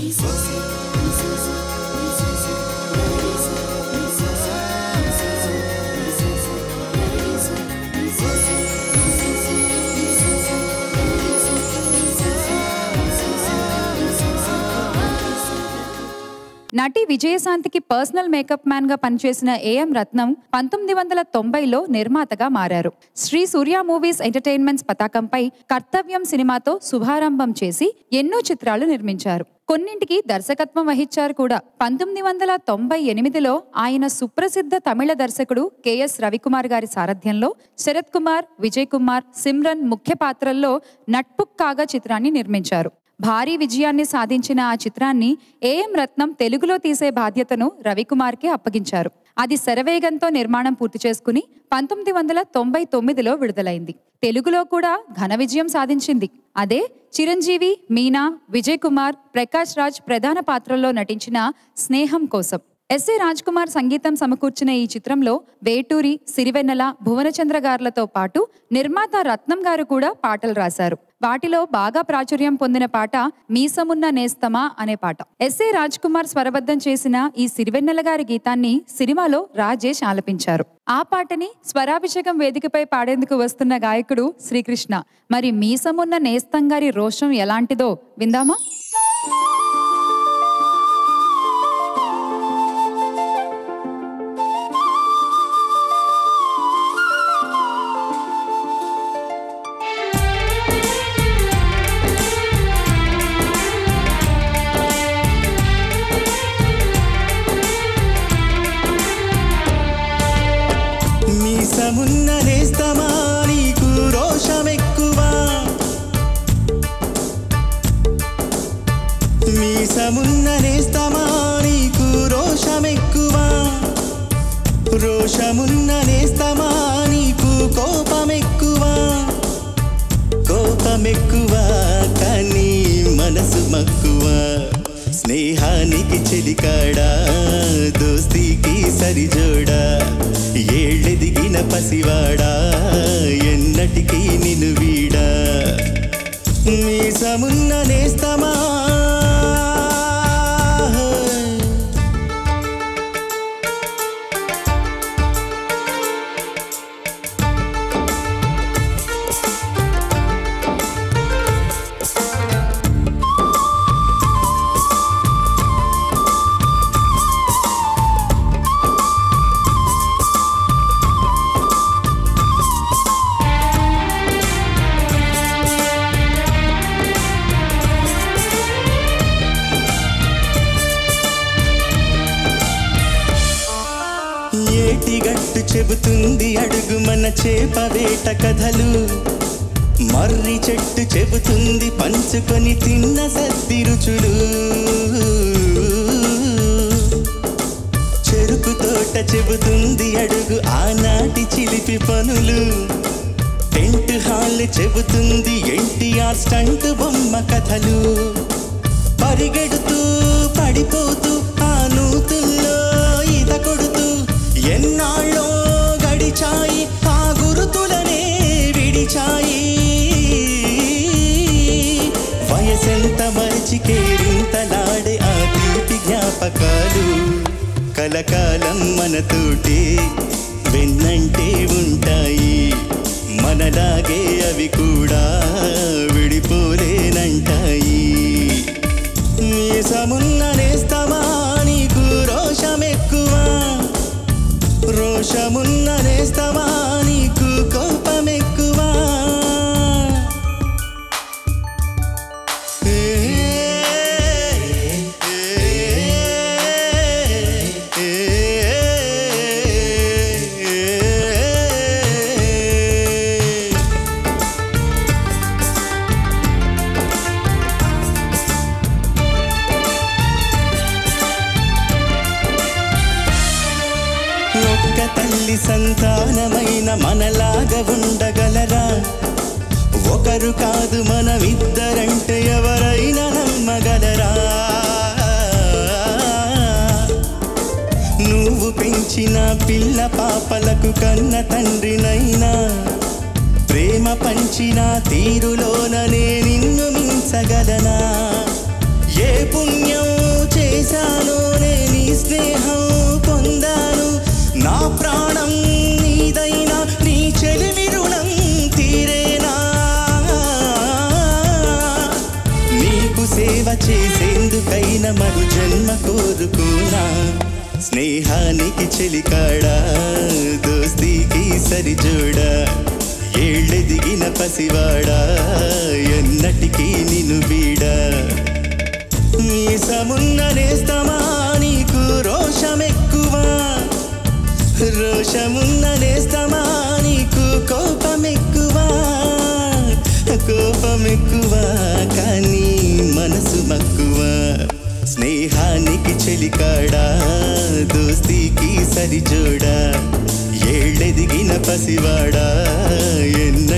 నటి విజయశాంతికి personal makeup man గా పనిచేసిన ఏఎం రత్నం పంతొమ్మిది వందల తొంభైలో నిర్మాతగా మారారు శ్రీ సూర్య మూవీస్ ఎంటర్టైన్మెంట్స్ పతాకంపై కర్తవ్యం సినిమాతో శుభారంభం చేసి ఎన్నో చిత్రాలు నిర్మించారు కొన్నింటికి దర్శకత్వం వహించారు కూడా పంతొమ్మిది వందల తొంభై ఎనిమిదిలో ఆయన సుప్రసిద్ధ తమిళ దర్శకుడు కెఎస్ రవికుమార్ గారి సారథ్యంలో శరత్ కుమార్ విజయ్ కుమార్ సిమ్రన్ ముఖ్య పాత్రల్లో నట్పుక్ కాగా చిత్రాన్ని నిర్మించారు భారీ విజయాన్ని సాధించిన ఆ చిత్రాన్ని ఏఎం రత్నం తెలుగులో తీసే బాధ్యతను రవికుమార్కే అప్పగించారు అది శరవేగంతో నిర్మాణం పూర్తి చేసుకుని పంతొమ్మిది వందల తొంభై తొమ్మిదిలో విడుదలైంది తెలుగులో కూడా ఘన విజయం సాధించింది అదే చిరంజీవి మీనా విజయ్ కుమార్ ప్రకాష్ రాజ్ ప్రధాన పాత్రల్లో నటించిన స్నేహం కోసం ఎస్ఏ రాజ్ కుమార్ సంగీతం సమకూర్చిన ఈ చిత్రంలో వేటూరి సిరివెన్నెల భువనచంద్ర గారులతో పాటు నిర్మాత రత్నం గారు కూడా పాటలు రాశారు వాటిలో బాగా ప్రాచుర్యం పొందిన పాట మీసమున్న నేస్తమా అనే పాట ఎస్ఏ రాజ్ కుమార్ స్వరబద్ధం చేసిన ఈ సిరివెన్నెల గారి గీతాన్ని సినిమాలో రాజేష్ ఆలపించారు ఆ పాటని స్వరాభిషేకం వేదికపై పాడేందుకు వస్తున్న గాయకుడు శ్రీకృష్ణ మరి మీసమున్న నేస్తం గారి రోషం ఎలాంటిదో విందామా మీసమున్న నేస్తమా నీకు రోషమెక్కువా మీసమున్న నేస్తమా నీకు రోషమెక్కువా రోషమున్న నేస్తమా నీకు కోపమెక్కువా కోపమెక్కువా కానీ మనసు మక్కువ స్నేహానికి చెలికాడా దోస్తీకి సరిజోడా ఏళ్ళెదిగిన పసివాడా ఎన్నటికీ నిన్ను వీడా మీసమున్న నేస్తమా ఏటిగట్టు చెబుతుంది అడుగు మన చేప వేట కథలు మర్రి చెట్టు చెబుతుంది పంచుకొని తిన్న సద్ది రుచులు చెరుకు తోట చెబుతుంది అడుగు ఆనాటి చిలిపి పనులు టెంట్ హాల్ చెబుతుంది ఎన్టీఆర్ స్టంట్ బొమ్మ కథలు పరిగెడుతూ పడిపోతూ ఆ నూతుల్లో ఈత కొడుతూ ఎన్నాళ్ళో గడిచాయి ఆ గురుతులనే విడిచాయి వయసెంత మరిచి కేరింతలాడే ఆ తీపి జ్ఞాపకాలు కలకాలం మనతోటి వెన్నంటే ఉంటాయి మనలాగే అవి కూడా విడిపోలేనంటాయి మీసమున్న నేస్తమా నీకు రోషమెక్కువా రోషమున్న నేస్తమా నీకు కోపమెక్కువా ఏ, ఏ, ఏ, ఏ. ఒక్క తల్లి సంతానమైన మనలాగా ఉండగలరా ఒకరు కాదు మనమిద్దరంటే ఎవరైనా నమ్మగలరా నువ్వు పెంచిన పిల్ల పాపలకు కన్న తండ్రినైనా ప్రేమ పంచిన తీరులోన నే నిన్ను మించగలనా ఏ పుణ్యం చేశానో నీ స్నేహం పొందాను నా ప్రాణం నీదైనా నీ చెలిమి రుణం తీరేనా నీకు సేవ చేసేందుకైన మరు జన్మ కోరుకోనా స్నేహానికి చెలికాడా దోస్తీకి సరిజోడా ఏళ్ళెదిగిన పసివాడా ఎన్నటికీ నిన్ను వీడా మీసమున్న నేస్తమా నీకు రోషమెక్కువా రోషమున్న నేస్తమా నీకు కోపమెక్కువా కోపమెక్కువా కానీ మనసు మక్కువ స్నేహానికి చెలికాడా దోస్తీకి సరిజోడా ఏళ్ళెదిగిన పసివాడా ఎన్న